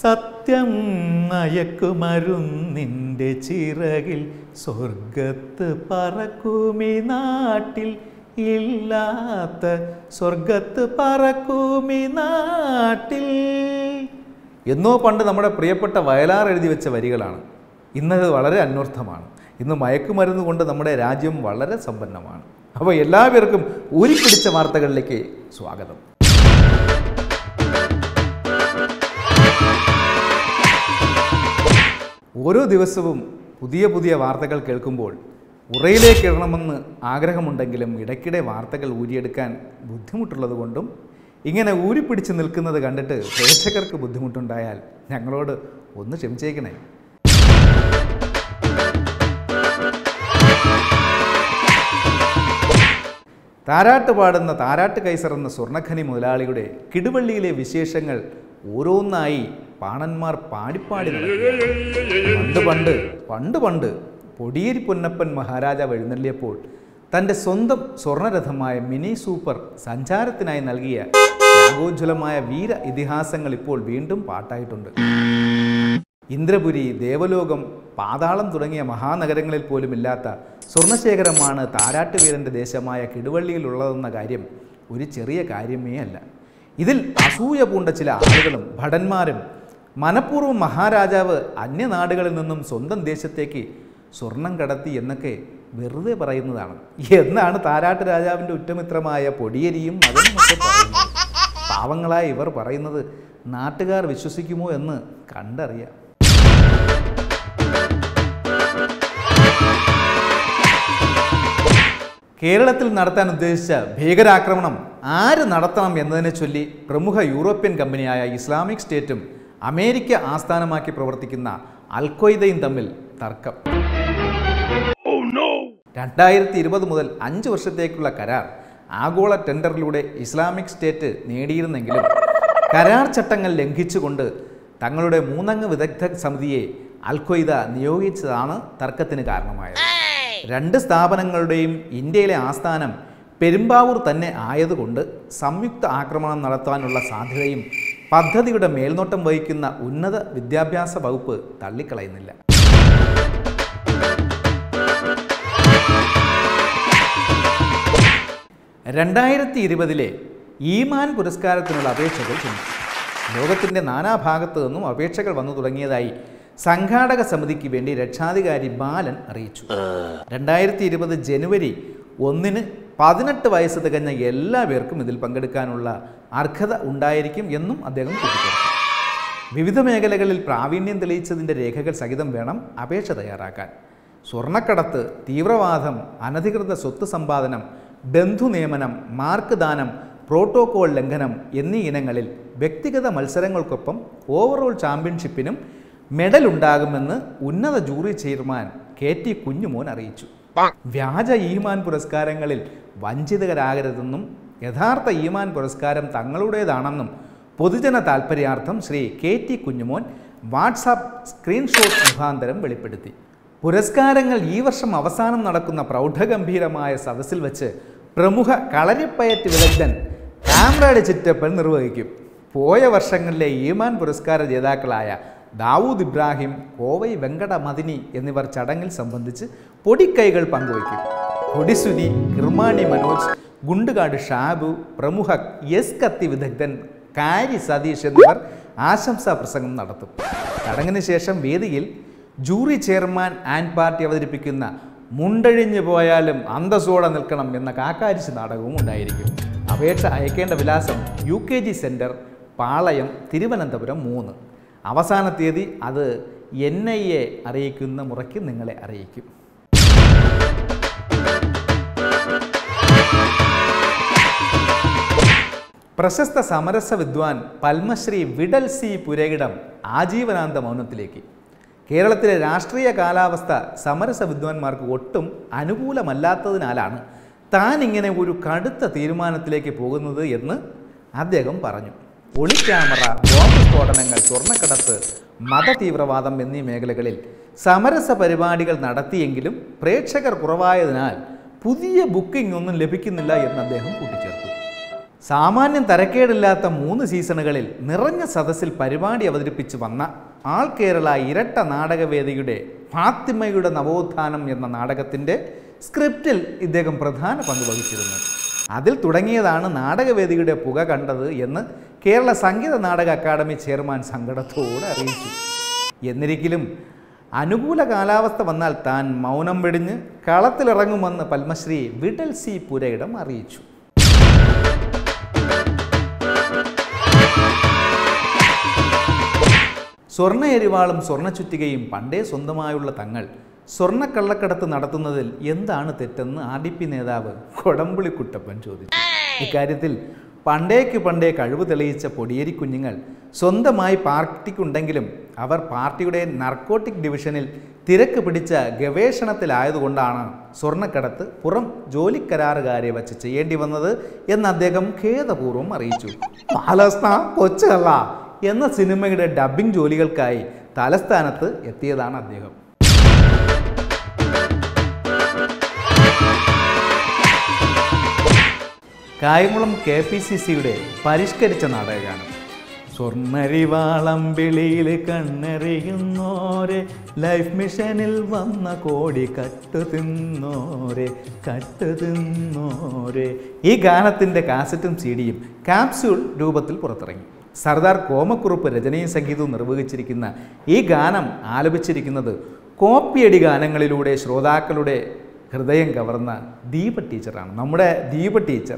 സത്യം മയക്കുമരുന്നിൻ്റെ ചിറകിൽ സ്വർഗത്ത് പറക്കുമി നാട്ടിൽ ഇല്ലാത്ത സ്വർഗത്ത് പറക്കുമി നാട്ടിൽ എന്നോ പണ്ട് നമ്മുടെ പ്രിയപ്പെട്ട വയലാർ എഴുതി വെച്ച വരികളാണ് ഇന്നത് വളരെ അന്വർത്ഥമാണ് ഇന്ന് മയക്കുമരുന്ന് കൊണ്ട് നമ്മുടെ രാജ്യം വളരെ സമ്പന്നമാണ് അപ്പോൾ എല്ലാവർക്കും ഊരിപ്പിടിച്ച വാർത്തകളിലേക്ക് സ്വാഗതം ഓരോ ദിവസവും പുതിയ പുതിയ വാർത്തകൾ കേൾക്കുമ്പോൾ ഉറയിലേക്ക് ഇടണമെന്ന് ആഗ്രഹമുണ്ടെങ്കിലും ഇടയ്ക്കിടെ വാർത്തകൾ ഊരിയെടുക്കാൻ ബുദ്ധിമുട്ടുള്ളത് കൊണ്ടും ഇങ്ങനെ ഊരിപ്പിടിച്ച് നിൽക്കുന്നത് കണ്ടിട്ട് പ്രേക്ഷകർക്ക് ബുദ്ധിമുട്ടുണ്ടായാൽ ഞങ്ങളോട് ഒന്ന് ക്ഷമിച്ചേക്കണേ താരാട്ട് പാടുന്ന താരാട്ട് കൈസർ എന്ന സ്വർണ്ണഖനി മുതലാളിയുടെ കിടുവള്ളിയിലെ വിശേഷങ്ങൾ ഓരോന്നായി പാണന്മാർ പാടിപ്പാടി നടക്കുകയാണ് പണ്ട് പണ്ട് പണ്ട് പണ്ട് പൊടിയേരി പൊന്നപ്പൻ മഹാരാജാവ് എഴുന്നള്ളിയപ്പോൾ തൻ്റെ സ്വന്തം സ്വർണ്ണരഥമായ മിനി സൂപ്പർ സഞ്ചാരത്തിനായി നൽകിയ ത്യാഗോജ്വലമായ വീര ഇതിഹാസങ്ങൾ ഇപ്പോൾ വീണ്ടും പാട്ടായിട്ടുണ്ട് ഇന്ദ്രപുരി ദേവലോകം പാതാളം തുടങ്ങിയ മഹാനഗരങ്ങളിൽ പോലും ഇല്ലാത്ത സ്വർണ്ണശേഖരമാണ് താരാട്ടുവീരൻ്റെ ദേശമായ കിടുവള്ളിയിലുള്ളതെന്ന കാര്യം ഒരു ചെറിയ കാര്യമേ അല്ല ഇതിൽ അസൂയ പൂണ്ട ചില ആളുകളും ഭടന്മാരും മനഃപൂർവ്വം മഹാരാജാവ് അന്യനാടുകളിൽ നിന്നും സ്വന്തം ദേശത്തേക്ക് സ്വർണം കടത്തി എന്നൊക്കെ വെറുതെ പറയുന്നതാണ് എന്നാണ് താരാട്ട് രാജാവിൻ്റെ ഉറ്റമിത്രമായ പൊടിയരിയും മകനുമൊക്കെ പറയുന്നത് പാവങ്ങളായ ഇവർ പറയുന്നത് നാട്ടുകാർ വിശ്വസിക്കുമോ എന്ന് കണ്ടറിയാം കേരളത്തിൽ നടത്താൻ ഉദ്ദേശിച്ച ഭീകരാക്രമണം ആര് നടത്തണം എന്നതിനെ ചൊല്ലി പ്രമുഖ യൂറോപ്യൻ കമ്പനിയായ ഇസ്ലാമിക് സ്റ്റേറ്റും അമേരിക്ക ആസ്ഥാനമാക്കി പ്രവർത്തിക്കുന്ന അൽഖ്വയ്ദയും തമ്മിൽ തർക്കം രണ്ടായിരത്തി ഇരുപത് മുതൽ അഞ്ച് വർഷത്തേക്കുള്ള കരാർ ആഗോള ടെൻഡറിലൂടെ ഇസ്ലാമിക് സ്റ്റേറ്റ് നേടിയിരുന്നെങ്കിലും കരാർ ചട്ടങ്ങൾ ലംഘിച്ചുകൊണ്ട് തങ്ങളുടെ മൂന്നംഗ വിദഗ്ധ സമിതിയെ അൽഖ്വയ്ദ നിയോഗിച്ചതാണ് തർക്കത്തിന് കാരണമായത് രണ്ട് സ്ഥാപനങ്ങളുടെയും ഇന്ത്യയിലെ ആസ്ഥാനം പെരുമ്പാവൂർ തന്നെ ആയതുകൊണ്ട് സംയുക്ത ആക്രമണം നടത്താനുള്ള സാധ്യതയും പദ്ധതിയുടെ മേൽനോട്ടം വഹിക്കുന്ന ഉന്നത വിദ്യാഭ്യാസ വകുപ്പ് തള്ളിക്കളയുന്നില്ല രണ്ടായിരത്തി ഇരുപതിലെ ഈമാൻ പുരസ്കാരത്തിനുള്ള അപേക്ഷകൾ ക്ഷണിച്ചു ലോകത്തിൻ്റെ നാനാഭാഗത്തു നിന്നും അപേക്ഷകൾ വന്നു തുടങ്ങിയതായി സംഘാടക സമിതിക്ക് വേണ്ടി രക്ഷാധികാരി ബാലൻ അറിയിച്ചു രണ്ടായിരത്തി ഇരുപത് ജനുവരി ഒന്നിന് പതിനെട്ട് വയസ്സ് തികഞ്ഞ എല്ലാ പേർക്കും ഇതിൽ പങ്കെടുക്കാനുള്ള അർഹത ഉണ്ടായിരിക്കും എന്നും അദ്ദേഹം കൂട്ടിച്ചേർത്തു വിവിധ മേഖലകളിൽ പ്രാവീണ്യം തെളിയിച്ചതിൻ്റെ രേഖകൾ സഹിതം വേണം അപേക്ഷ തയ്യാറാക്കാൻ സ്വർണ്ണക്കടത്ത് തീവ്രവാദം അനധികൃത സ്വത്ത് സമ്പാദനം ബന്ധു നിയമനം മാർക്ക് ദാനം പ്രോട്ടോകോൾ ലംഘനം എന്നീ ഇനങ്ങളിൽ വ്യക്തിഗത മത്സരങ്ങൾക്കൊപ്പം ഓവറോൾ ചാമ്പ്യൻഷിപ്പിനും മെഡൽ ഉണ്ടാകുമെന്ന് ഉന്നത jury chairman K T Kunjumon അറിയിച്ചു വ്യാജ ഈമാൻ പുരസ്കാരങ്ങളിൽ വഞ്ചിതരാകരുതെന്നും യഥാർത്ഥ ഈമാൻ പുരസ്കാരം തങ്ങളുടേതാണെന്നും പൊതുജന താൽപ്പര്യാർത്ഥം Shri K T Kunjumon WhatsApp screenshot മുഖാന്തരം വെളിപ്പെടുത്തി പുരസ്കാരങ്ങൾ ഈ വർഷം അവസാനം നടക്കുന്ന പ്രൗഢഗംഭീരമായ സദസ്സിൽ വെച്ച് പ്രമുഖ കളരിപ്പയറ്റ് വിദഗ്ധൻ കാമ്രാഡ് ചിറ്റപ്പൻ നിർവഹിക്കും പോയ വർഷങ്ങളിലെ ഈമാൻ പുരസ്കാര ജേതാക്കളായ ദാവൂദ് ഇബ്രാഹിം കോവൈ വെങ്കട മദിനി എന്നിവർ ചടങ്ങിൽ സംബന്ധിച്ച് പൊടിക്കൈകൾ പങ്കുവയ്ക്കും കൊടിസുനി കിർമാണി മനോജ് ഗുണ്ടുകാട് ഷാബു പ്രമുഖ എസ് കത്തി വിദഗ്ധൻ കാരി സതീഷ് എന്നിവർ ആശംസാ പ്രസംഗം നടത്തും ചടങ്ങിന് ശേഷം വേദിയിൽ ജൂറി ചെയർമാൻ ആൻഡ് പാർട്ടി അവതരിപ്പിക്കുന്ന മുണ്ടഴിഞ്ഞു പോയാലും അന്തസ്സോടെ നിൽക്കണം എന്ന കാക്കാരിശ് നാടകവും ഉണ്ടായിരിക്കും അപേക്ഷ അയക്കേണ്ട വിലാസം U K G centre Palayam Thiruvananthapuram മൂന്ന് അവസാന തീയതി അത് എൻ ഐ എ അറിയിക്കുന്ന മുറയ്ക്ക് നിങ്ങളെ അറിയിക്കും പ്രശസ്ത സമരസ വിദ്വാൻ പത്മശ്രീ വിടൽ സി പുരകിടം ആജീവനാന്ത മൗനത്തിലേക്ക് കേരളത്തിലെ രാഷ്ട്രീയ കാലാവസ്ഥ സമരസ വിദ്വാൻമാർക്ക് ഒട്ടും അനുകൂലമല്ലാത്തതിനാലാണ് താൻ ഇങ്ങനെ ഒരു കടുത്ത തീരുമാനത്തിലേക്ക് പോകുന്നത് എന്ന് അദ്ദേഹം പറഞ്ഞു ഒളിക്യാമറ ബോംബ് സ്ഫോടനങ്ങൾ സ്വർണ്ണക്കടത്ത് മതതീവ്രവാദം എന്നീ മേഖലകളിൽ സമരസ പരിപാടികൾ നടത്തിയെങ്കിലും പ്രേക്ഷകർ കുറവായതിനാൽ പുതിയ ബുക്കിംഗ് ഒന്നും ലഭിക്കുന്നില്ല എന്ന് അദ്ദേഹം കൂട്ടിച്ചേർത്തു സാമാന്യം തരക്കേടില്ലാത്ത മൂന്ന് സീസണുകളിൽ നിറഞ്ഞ സദസ്സിൽ പരിപാടി അവതരിപ്പിച്ച് വന്ന ആൾ കേരള ഇരട്ട നാടകവേദിയുടെ ഫാത്തിമയുടെ നവോത്ഥാനം എന്ന നാടകത്തിൻ്റെ സ്ക്രിപ്റ്റിൽ ഇദ്ദേഹം പ്രധാന പങ്ക് വഹിച്ചിരുന്നു അതിൽ തുടങ്ങിയതാണ് നാടകവേദിയുടെ പുക കണ്ടത് എന്ന് കേരള സംഗീത നാടക അക്കാദമി ചെയർമാൻ സങ്കടത്തോടെ അറിയിച്ചു എന്നിരിക്കലും അനുകൂല കാലാവസ്ഥ വന്നാൽ താൻ മൗനം വെടിഞ്ഞ് കളത്തിലിറങ്ങുമെന്ന് പത്മശ്രീ വിടൽ സി പുരയിടം അറിയിച്ചു സ്വർണ്ണ എരിവാളും സ്വർണ്ണ ചുറ്റികയും പണ്ടേ സ്വന്തമായുള്ള തങ്ങൾ സ്വർണ്ണക്കള്ളക്കടത്ത് നടത്തുന്നതിൽ എന്താണ് തെറ്റെന്ന് ആർ ഡി പി നേതാവ് കൊടമ്പുളി കുട്ടപ്പൻ ചോദിച്ചു ഇക്കാര്യത്തിൽ പണ്ടേക്ക് പണ്ടേ കഴിവ് തെളിയിച്ച പൊടിയേരി കുഞ്ഞുങ്ങൾ സ്വന്തമായി പാർട്ടിക്കുണ്ടെങ്കിലും അവർ പാർട്ടിയുടെ നർക്കോട്ടിക് ഡിവിഷനിൽ തിരക്ക് പിടിച്ച ഗവേഷണത്തിലായതുകൊണ്ടാണ് സ്വർണ്ണക്കടത്ത് പുറം ജോലിക്കരാറുകാരെ വച്ച് ചെയ്യേണ്ടി വന്നത് എന്ന് അദ്ദേഹം ഖേദപൂർവ്വം അറിയിച്ചു പാലസ്ന കൊച്ചല്ല എന്ന സിനിമയുടെ ഡബ്ബിംഗ് ജോലികൾക്കായി തലസ്ഥാനത്ത് എത്തിയതാണ് അദ്ദേഹം കായംകുളം കെ പി സി സിയുടെ പരിഷ്കരിച്ച നാടകഗാനം സ്വർണ്ണരിവാളം വിളിയിൽ കണ്ണെറിയുന്നോരെ ലൈഫ് മിഷനിൽ വന്ന കോടി കട്ടു തിന്നോരെ കട്ടു തിന്നോരെ ഈ ഗാനത്തിൻ്റെ കാസറ്റും സി ഡിയും കാപ്സ്യൂൾ രൂപത്തിൽ പുറത്തിറങ്ങി സർദാർ കോമക്കുറുപ്പ് രചനയും സംഗീതവും നിർവഹിച്ചിരിക്കുന്ന ഈ ഗാനം ആലപിച്ചിരിക്കുന്നത് കോപ്പിയടി ഗാനങ്ങളിലൂടെ ശ്രോതാക്കളുടെ ഹൃദയം കവർന്ന ദീപ ടീച്ചറാണ് നമ്മുടെ ദീപ ടീച്ചർ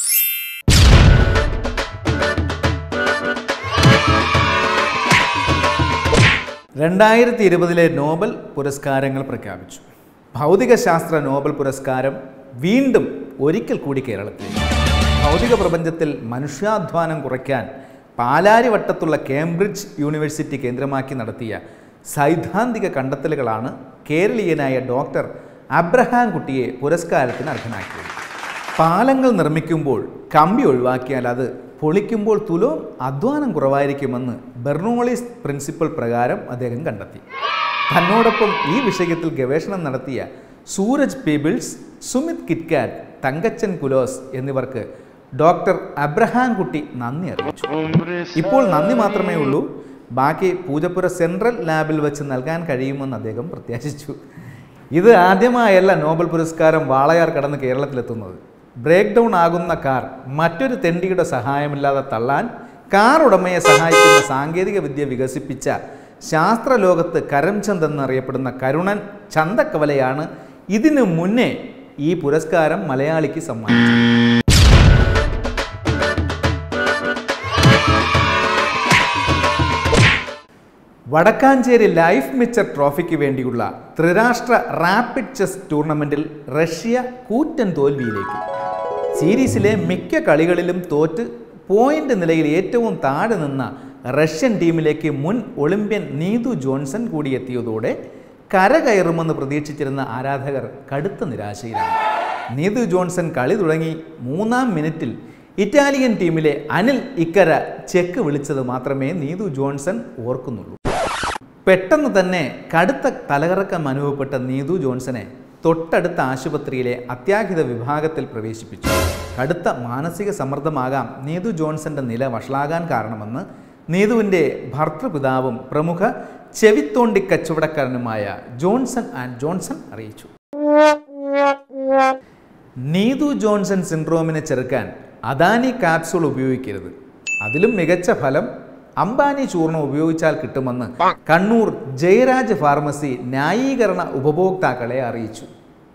രണ്ടായിരത്തി ഇരുപതിലെ നോബൽ പുരസ്കാരങ്ങൾ പ്രഖ്യാപിച്ചു ഭൗതികശാസ്ത്ര നോബൽ പുരസ്കാരം വീണ്ടും ഒരിക്കൽ കൂടി കേരളത്തിൽ ഭൗതിക പ്രപഞ്ചത്തിൽ മനുഷ്യാധ്വാനം കുറയ്ക്കാൻ പാലാരിവട്ടത്തുള്ള കേംബ്രിഡ്ജ് യൂണിവേഴ്സിറ്റി കേന്ദ്രമാക്കി നടത്തിയ സൈദ്ധാന്തിക കണ്ടെത്തലുകളാണ് കേരളീയനായ ഡോക്ടർ അബ്രഹാം കുട്ടിയെ പുരസ്കാരത്തിന് അർഹനാക്കിയത് പാലങ്ങൾ നിർമ്മിക്കുമ്പോൾ കമ്പി ഒഴിവാക്കിയാൽ അത് പൊളിക്കുമ്പോൾ തുലോം അധ്വാനം കുറവായിരിക്കുമെന്ന് ബെർണോളിസ് പ്രിൻസിപ്പൽ പ്രകാരം അദ്ദേഹം കണ്ടെത്തി തന്നോടൊപ്പം ഈ വിഷയത്തിൽ ഗവേഷണം നടത്തിയ സൂരജ് പീബിൾസ് സുമിത് കിറ്റ്കാറ്റ് തങ്കച്ചൻ കുലോസ് എന്നിവർക്ക് ഡോക്ടർ അബ്രഹാം കുട്ടി നന്ദി അറിയിച്ചു ഇപ്പോൾ നന്ദി മാത്രമേ ഉള്ളൂ ബാക്കി പൂജപ്പുര സെൻട്രൽ ലാബിൽ വെച്ച് നൽകാൻ കഴിയുമെന്ന് അദ്ദേഹം പ്രത്യാശിച്ചു ഇത് ആദ്യമായല്ല നോബൽ പുരസ്കാരം വാളയാർ കടന്ന് കേരളത്തിലെത്തുന്നത് ബ്രേക്ക് ഡൗൺ ആകുന്ന കാർ മറ്റൊരു തെണ്ടിയുടെ സഹായമില്ലാതെ തള്ളാൻ കാർ ഉടമയെ സഹായിക്കുന്ന സാങ്കേതിക വിദ്യ വികസിപ്പിച്ച ശാസ്ത്രലോകത്ത് കരംചന്ദ് എന്നറിയപ്പെടുന്ന കരുണൻ ചന്തക്കവലയാണ് ഇതിനു മുന്നേ ഈ പുരസ്കാരം മലയാളിക്ക് സമ്മാനിച്ചത് വടക്കാഞ്ചേരി ലൈഫ് മിച്ചർ ട്രോഫിക്ക് വേണ്ടിയുള്ള ത്രിരാഷ്ട്ര റാപ്പിഡ് ചെസ് ടൂർണമെൻറ്റിൽ റഷ്യ കൂറ്റൻ തോൽവിയിലേക്ക് സീരീസിലെ മിക്ക കളികളിലും തോറ്റ് പോയിന്റ് നിലയിൽ ഏറ്റവും താഴെ നിന്ന റഷ്യൻ ടീമിലേക്ക് മുൻ ഒളിമ്പ്യൻ നീതു ജോൺസൺ കൂടി എത്തിയതോടെ കരകയറുമെന്ന് പ്രതീക്ഷിച്ചിരുന്ന ആരാധകർ കടുത്ത നിരാശയിലാണ് നീതു ജോൺസൺ കളി തുടങ്ങി മൂന്നാം മിനിറ്റിൽ ഇറ്റാലിയൻ ടീമിലെ അനിൽ ഇക്കര ചെക്ക് വിളിച്ചത് മാത്രമേ നീതു ജോൺസൺ ഓർക്കുന്നുള്ളൂ പെട്ടെന്ന് തന്നെ കടുത്ത തലകറക്കം അനുഭവപ്പെട്ട നീതു ജോൺസനെ തൊട്ടടുത്ത ആശുപത്രിയിലെ അത്യാഹിത വിഭാഗത്തിൽ പ്രവേശിപ്പിച്ചു കടുത്ത മാനസിക സമ്മർദ്ദമാകാം നീതു ജോൺസന്റെ നില വഷളാകാൻ കാരണമെന്ന് നീതുവിൻ്റെ ഭർത്തൃപിതാവും പ്രമുഖ ചെവിത്തോണ്ടി കച്ചവടക്കാരനുമായ ജോൺസൺ ആൻഡ് ജോൺസൺ അറിയിച്ചു നീതു ജോൺസൺ സിൻഡ്രോമിനെ ചെറുക്കാൻ അദാനി കാപ്സൂൾ ഉപയോഗിക്കരുത് അതിലും മികച്ച ഫലം അംബാനി ചൂർണം ഉപയോഗിച്ചാൽ കിട്ടുമെന്ന് കണ്ണൂർ ജയരാജ് ഫാർമസി ന്യായീകരണ ഉപഭോക്താക്കളെ അറിയിച്ചു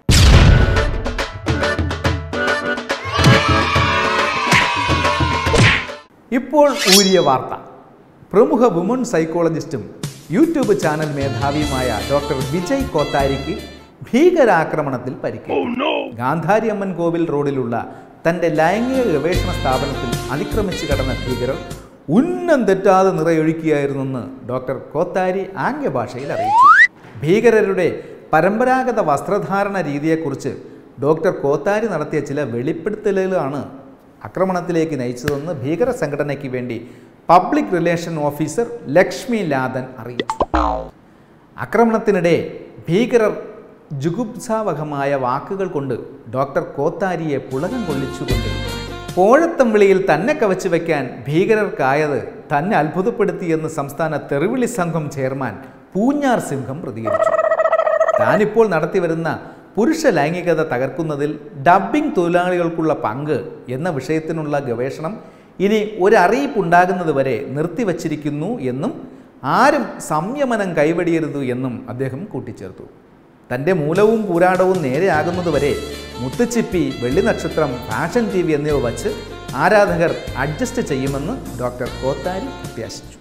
ഇപ്പോൾ ഊരിയ വാർത്ത പ്രമുഖ വുമൺ സൈക്കോളജിസ്റ്റും യൂട്യൂബ് ചാനൽ മേധാവിയുമായ ഡോക്ടർ വിജയ് കോത്താരിക്ക് ഭീകരാക്രമണത്തിൽ പരിക്കേറ്റു ഗാന്ധാരി അമ്മൻ കോവിൽ റോഡിലുള്ള തന്റെ ലൈംഗിക ഗവേഷണ സ്ഥാപനത്തിൽ അതിക്രമിച്ചു കടന്ന ഭീകരർ ഉന്നം തെറ്റാതെ നിറയൊഴുക്കിയായിരുന്നെന്ന് ഡോക്ടർ കോത്താരി ആംഗ്യഭാഷയിൽ അറിയിച്ചു ഭീകരരുടെ പരമ്പരാഗത വസ്ത്രധാരണ രീതിയെക്കുറിച്ച് ഡോക്ടർ കോത്താരി നടത്തിയ ചില വെളിപ്പെടുത്തലുകളാണ് ആക്രമണത്തിലേക്ക് നയിച്ചതെന്ന് ഭീകര സംഘടനയ്ക്ക് വേണ്ടി public relation officer Lakshmi Laden അറിയിച്ചു ആക്രമണത്തിനിടെ ഭീകരർ ജുഗുപ്സാവഹമായ വാക്കുകൾ കൊണ്ട് ഡോക്ടർ കോത്താരിയെ പുളകം കൊള്ളിച്ചുകൊണ്ട് പോഴത്തം വിളിയിൽ തന്നെ കവച്ചു വയ്ക്കാൻ ഭീകരർക്കായത് തന്നെ അത്ഭുതപ്പെടുത്തിയെന്ന് സംസ്ഥാന തെറിവിളി സംഘം ചെയർമാൻ പൂഞ്ഞാർ സിംഹം പ്രതികരിച്ചു താനിപ്പോൾ നടത്തിവരുന്ന പുരുഷ ലൈംഗികത തകർക്കുന്നതിൽ ഡബ്ബിംഗ് തൊഴിലാളികൾക്കുള്ള പങ്ക് എന്ന വിഷയത്തിനുള്ള ഗവേഷണം ഇനി ഒരറിയിപ്പുണ്ടാകുന്നത് വരെ നിർത്തിവച്ചിരിക്കുന്നു എന്നും ആരും സംയമനം കൈവടിയരുത് എന്നും അദ്ദേഹം കൂട്ടിച്ചേർത്തു തൻ്റെ മൂലവും പൂരാടവും നേരെയാകുന്നതുവരെ മുത്തുച്ചിപ്പി വെള്ളി നക്ഷത്രം ഫാഷൻ ടി വി എന്നിവ വച്ച് ആരാധകർ അഡ്ജസ്റ്റ് ചെയ്യുമെന്ന് ഡോക്ടർ കോത്താരി പ്രത്യാശിച്ചു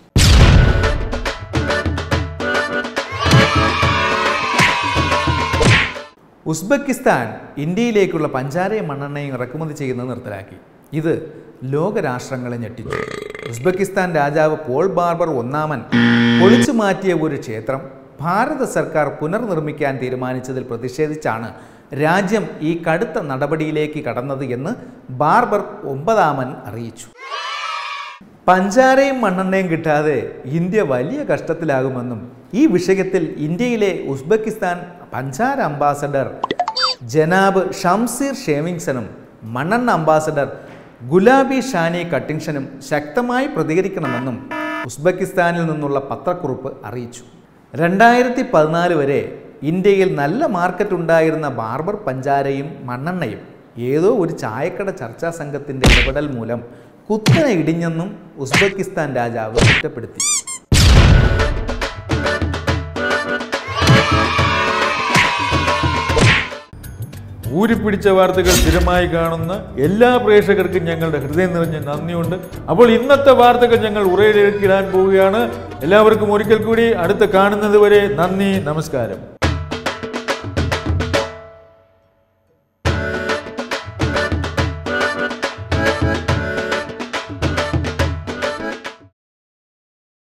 ഉസ്ബെക്കിസ്ഥാൻ ഇന്ത്യയിലേക്കുള്ള പഞ്ചാരയും മണ്ണെണ്ണയും ഇറക്കുമതി ചെയ്യുന്നത് നിർത്തലാക്കി ഇത് ലോകരാഷ്ട്രങ്ങളെ ഞെട്ടിച്ചു ഉസ്ബെക്കിസ്ഥാൻ രാജാവ് പോൾ ബാർബർ ഒന്നാമൻ പൊളിച്ചു മാറ്റിയ ഒരു ക്ഷേത്രം ഭാരത സർക്കാർ പുനർനിർമ്മിക്കാൻ തീരുമാനിച്ചതിൽ പ്രതിഷേധിച്ചാണ് രാജ്യം ഈ കടുത്ത നടപടിയിലേക്ക് കടന്നത് എന്ന് ബാർബർ ഒമ്പതാമൻ അറിയിച്ചു പഞ്ചാരയും മണ്ണെണ്ണയും കിട്ടാതെ ഇന്ത്യ വലിയ കഷ്ടത്തിലാകുമെന്നും ഈ വിഷയത്തിൽ ഇന്ത്യയിലെ ഉസ്ബെക്കിസ്ഥാൻ പഞ്ചാര അംബാസഡർ ജനാബ് ഷംസീർ ഷേവിങ്സനും മണ്ണെണ്ണ അംബാസഡർ ഗുലാബി ഷാനി കട്ടിങ്ഷനും ശക്തമായി പ്രതികരിക്കണമെന്നും ഉസ്ബെക്കിസ്ഥാനിൽ നിന്നുള്ള പത്രക്കുറിപ്പ് അറിയിച്ചു രണ്ടായിരത്തി പതിനാല് വരെ ഇന്ത്യയിൽ നല്ല മാർക്കറ്റ് ഉണ്ടായിരുന്ന ബാർബർ പഞ്ചാരയും മണ്ണെണ്ണയും ഏതോ ഒരു ചായക്കട ചർച്ചാ സംഘത്തിൻ്റെ ഇടപെടൽ മൂലം കുത്തനെ ഇടിഞ്ഞെന്നും ഉസ്ബെക്കിസ്ഥാൻ രാജാവ് കുറ്റപ്പെടുത്തി ഊരിപ്പിടിച്ച വാർത്തകൾ സ്ഥിരമായി കാണുന്ന എല്ലാ പ്രേക്ഷകർക്കും ഞങ്ങളുടെ ഹൃദയം നിറഞ്ഞ നന്ദിയുണ്ട് അപ്പോൾ ഇന്നത്തെ വാർത്തകൾ ഞങ്ങൾ ഉറയിലിടാൻ പോവുകയാണ് എല്ലാവർക്കും ഒരിക്കൽ കൂടി അടുത്ത കാണുന്നത് വരെ നന്ദി നമസ്കാരം